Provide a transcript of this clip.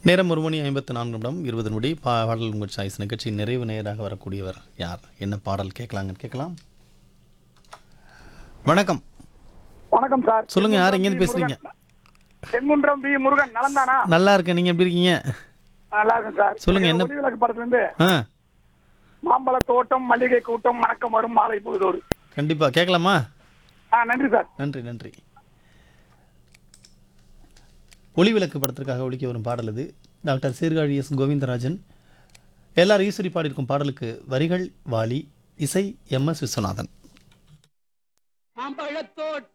நேரம் ஒரு மணி ஐம்பத்து நான்கு நிமிடம் இருபது நொடி பா- பாடல் உங்கள் சாய்ஸ் நிகழ்ச்சியின் நிறைவு நேராக வரக்கூடியவர் யார் என்ன பாடல் கேட்கலாங்கன்னு கேட்கலாம் வணக்கம் வணக்கம் சார் சொல்லுங்க, யார் எங்கேருந்து பேசுறீங்க? செங்குன்றம் பி முருகன் நலந்தானா நல்லா இருக்கேன் நீங்கள் எப்படி இருக்கீங்க நல்லா இருக்கும் சார் சொல்லுங்க, என்ன- ஒளிவிளக்கு படத்துல இருந்து ஆ மாம்பழ தோட்டம் மல்லிகை கூட்டம் வணக்கம் வரும் மாலை பொழுதோடு கண்டிப்பாக கேட்கலாமா ஆ நன்றி சார் நன்றி நன்றி ஒளிவிளக்கு படத்திற்காக ஒழிக்க வரும் பாடல் இது டாக்டர் சீர்காழி எஸ் கோவிந்தராஜன் எல்லார் ஈஸ்வரி பாடியிருக்கும் பாடலுக்கு வரிகள் வாலி இசை எம் எஸ் விஸ்வநாதன் மாம்பழத்தோட்டம்